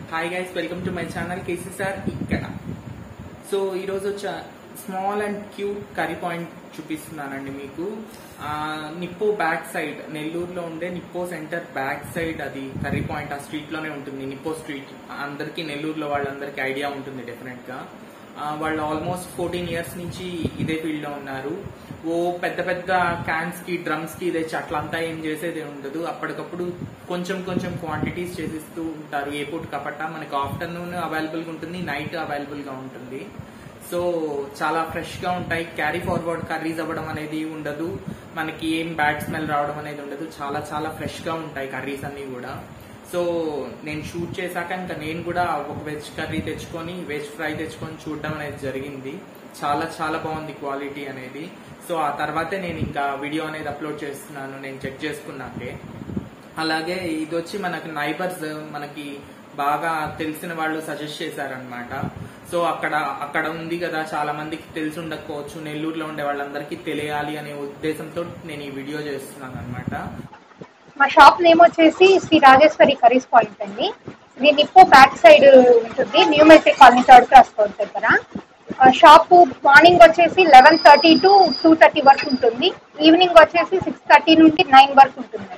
hi guys welcome to my channel కేసీసార్ ఇక్కడ so ఈరోజు వచ్చా small and cute curry point చూపిస్తున్నానండి మీకు ఆ, నిప్పో బ్యాక్ సైడ్ నెల్లూరులో ఉండే నిప్పో సెంటర్ బ్యాక్ సైడ్ అది కర్రీ పాయింట్ ఆ స్ట్రీట్ లోనే ఉంటుంది నిప్పో స్ట్రీట్ అందరికీ నెల్లూరులో వాళ్ళందరికీ ఐడియా ఉంటుంది డెఫినెట్ గా ఆ, వాళ్ళు ఆల్మోస్ట్ ఫోర్టీన్ ఇయర్స్ నుంచి ఇదే ఫీల్డ్ లో ఉన్నారు ఓ పెద్ద పెద్ద క్యాన్స్ కి డ్రమ్స్ కి తెచ్చి అట్లంతా ఏం చేసేది ఉండదు అప్పటికప్పుడు కొంచెం కొంచెం క్వాంటిటీస్ చేసిస్తూ ఉంటారు ఏ పూట కపట మనకి ఆఫ్టర్నూన్ అవైలబుల్ గా ఉంటుంది నైట్ అవైలబుల్ గా ఉంటుంది సో చాలా ఫ్రెష్ గా ఉంటాయి క్యారీ ఫార్వర్డ్ కర్రీస్ అవ్వడం అనేది ఉండదు మనకి ఏం బ్యాడ్ స్మెల్ రావడం అనేది ఉండదు చాలా చాలా ఫ్రెష్ గా ఉంటాయి కర్రీస్ అన్ని కూడా సో నేను షూట్ చేశాక ఇంకా నేను కూడా ఒక వెజ్ కర్రీ తెచ్చుకొని వెజ్ ఫ్రై తెచ్చుకొని చూడడం అనేది జరిగింది చాలా చాలా బాగుంది క్వాలిటీ అనేది సో ఆ తర్వాతే నేను ఇంకా వీడియో అనేది అప్లోడ్ చేస్తున్నాను నేను చెక్ చేసుకున్నాకే అలాగే ఇది వచ్చి మనకి నైబర్స్ మనకి బాగా తెలిసిన వాళ్ళు సజెస్ట్ చేశారనమాట సో అక్కడ అక్కడ ఉంది కదా చాలా మందికి తెలిసి ఉండకపోవచ్చు నెల్లూరులో ఉండే వాళ్ళందరికీ తెలియాలి అనే ఉద్దేశంతో నేను ఈ వీడియో చేస్తున్నాను అనమాట మా షాప్ నేమ్ వచ్చేసి శ్రీ రాజేశ్వరి కర్రీస్ పాయింట్ అండి ఇది నిప్పో బ్యాక్ సైడ్ ఉంటుంది న్యూ మెట్రీ కాలనీ థర్డ్ క్రాస్ రోడ్ దగ్గర ఆ, షాప్ మార్నింగ్ వచ్చేసి eleven thirty to two thirty వరకు ఉంటుంది ఈవినింగ్ వచ్చేసి సిక్స్ థర్టీ నుండి నైన్ వరకు ఉంటుంది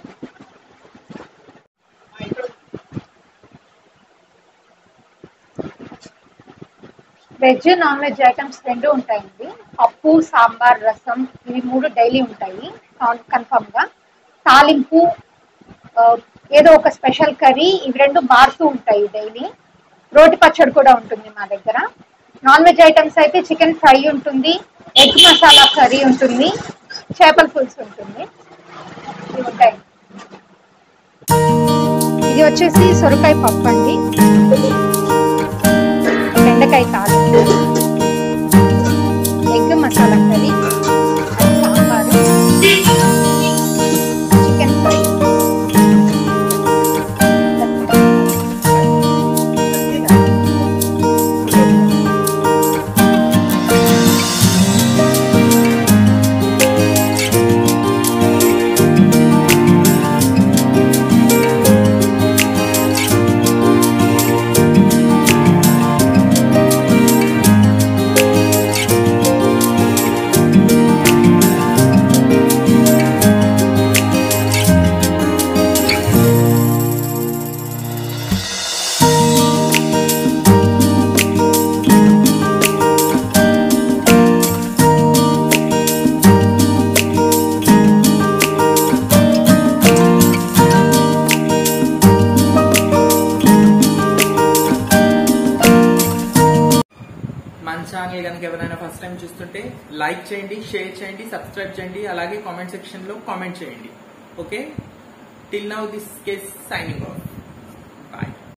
వెజ్ నాన్ వెజ్ ఐటమ్స్ రెండు ఉంటాయండి పప్పు సాంబార్ రసం ఇవి మూడు డైలీ ఉంటాయి కన్ఫర్మ్ గా తాలింపు ఆ, ఏదో ఒక స్పెషల్ కర్రీ ఇవి రెండు మారుతూ ఉంటాయి డైలీ రోటి పచ్చడి కూడా ఉంటుంది మా దగ్గర నాన్ వెజ్ ఐటమ్స్ అయితే చికెన్ ఫ్రై ఉంటుంది ఎగ్ మసాలా కర్రీ ఉంటుంది చేపల పులుసు ఉంటుంది ఇవి ఉంటాయి ఇది వచ్చేసి సొరకాయ పప్పు అండి బెండకాయ తాలింపు egg masala curry sambar chicken fry మన ఛానల్ కనుక ఎవరైనా ఫస్ట్ టైం చూస్తుంటే లైక్ చేయండి షేర్ చేయండి సబ్స్క్రైబ్ చేయండి అలాగే కామెంట్ సెక్షన్ లో కామెంట్ చేయండి okay till now this case signing of